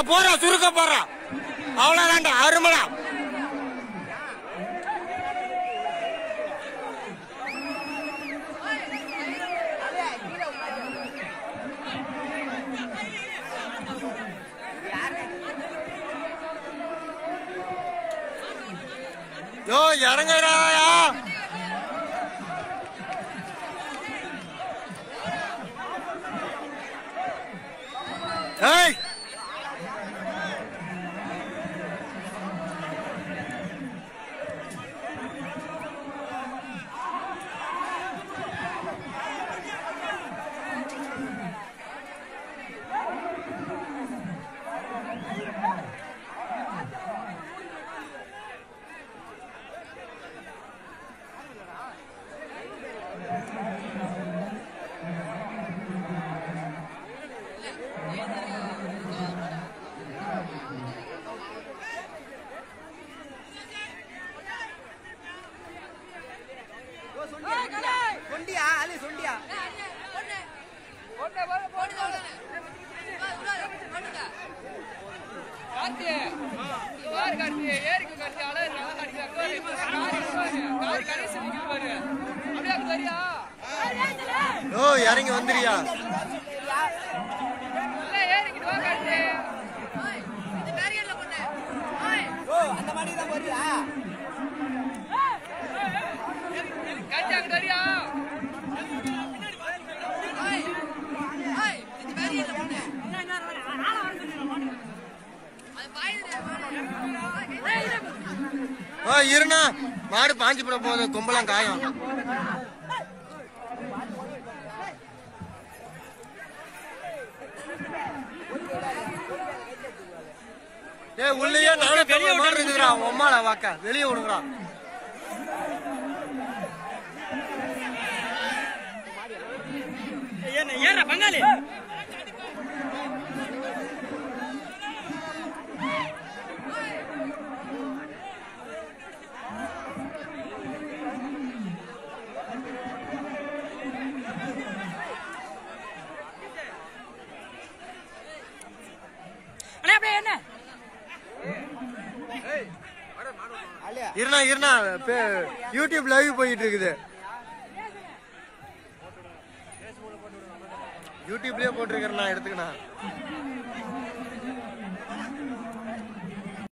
போறா சுருக்க போறா அவ்வளவுதான்டா அருமடா யோ இறங்குறாயா ஏய் சொண்டியா அது சொண்டியா கார்த்தி இங்க பாரு கார்த்தி ஏரிக்கு கார்த்தி அழகு நல்லா கார்த்தி காரி கடைசி நிக்குது பாரு அப்படியே அப்படி தெரியா யோ இறங்கி வந்துறியா இல்ல ஏறிக்கிட்டு வா கார்த்தி ஓ அந்த மாதிரி தான் போறியா கார்த்தி அங்க தெரியா ஓ இருண்ணா மாடு பாஞ்சு போட போகுது கொம்பெல்லாம் காயம் ஏய் உள்ளேயே நானே பெரிய மாடு இருக்குதுடா உம்மால வாக்க வெளியே விடுங்கடா ஏற பங்காளி அண்ணா அப்படியே என்ன இருண்ணா இருண்ணா பே- யூடியூப் லைவ் போயிட்டு இருக்குது யூடியூப்லயே போட்டிருக்கிறேன் எடுத்துக்கண்ணா